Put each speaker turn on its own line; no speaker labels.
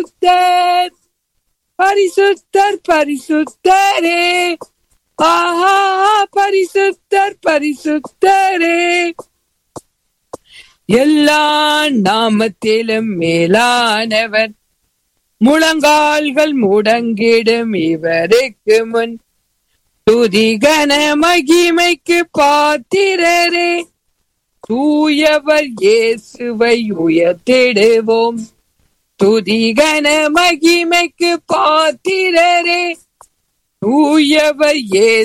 பரிசுத்தர் பரிசுத்தரே ஆஹா பரிசுத்தர் பரிசுத்தரே எல்லா நாமத்திலும் மேலானவர் முழங்கால்கள் முடங்கிடும் இவருக்கு முன் துதிகன மகிமைக்கு பாத்திரரே தூயவர் இயேசுவை உயர்த்திடுவோம் துதிகன மகிமைக்கு பாத்திரரே தூயவர் இயேசு